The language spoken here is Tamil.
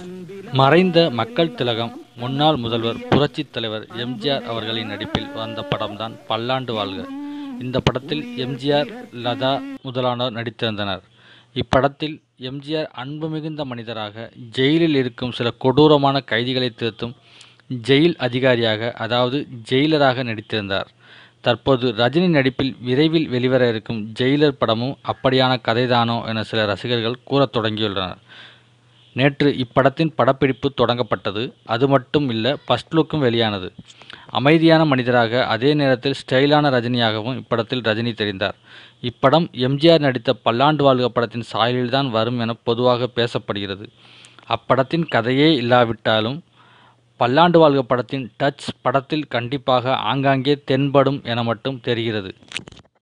மறைந்த மக்கள் திலகம் முன்னாள் முதல்வர் புரட்சித் தலைவர் எம்ஜிஆர் அவர்களின் நடிப்பில் வந்த படம்தான் பல்லாண்டு வாழ்க இந்த படத்தில் எம்ஜிஆர் லதா முதலானோர் நடித்திருந்தனர் இப்படத்தில் எம்ஜிஆர் அன்பு மிகுந்த மனிதராக ஜெயிலில் இருக்கும் சில கொடூரமான கைதிகளை திருத்தும் ஜெயில் அதிகாரியாக அதாவது ஜெயிலராக நடித்திருந்தார் தற்போது ரஜினி நடிப்பில் விரைவில் வெளிவர இருக்கும் ஜெயிலர் படமும் அப்படியான கதைதானோ என சில ரசிகர்கள் கூறத் தொடங்கியுள்ளனர் நேற்று இப்படத்தின் படப்பிடிப்பு தொடங்கப்பட்டது அது மட்டும் இல்லை ஃபர்ஸ்ட் லுக்கும் வெளியானது அமைதியான மனிதராக அதே நேரத்தில் ஸ்டைலான ரஜினியாகவும் இப்படத்தில் ரஜினி தெரிந்தார் இப்படம் எம்ஜிஆர் நடித்த பல்லாண்டு வாழ்க படத்தின் சாயலில்தான் வரும் என பொதுவாக பேசப்படுகிறது அப்படத்தின் கதையே இல்லாவிட்டாலும் பல்லாண்டு வாழ்க படத்தின் டச் படத்தில் கண்டிப்பாக ஆங்காங்கே தென்படும் என மட்டும் தெரிகிறது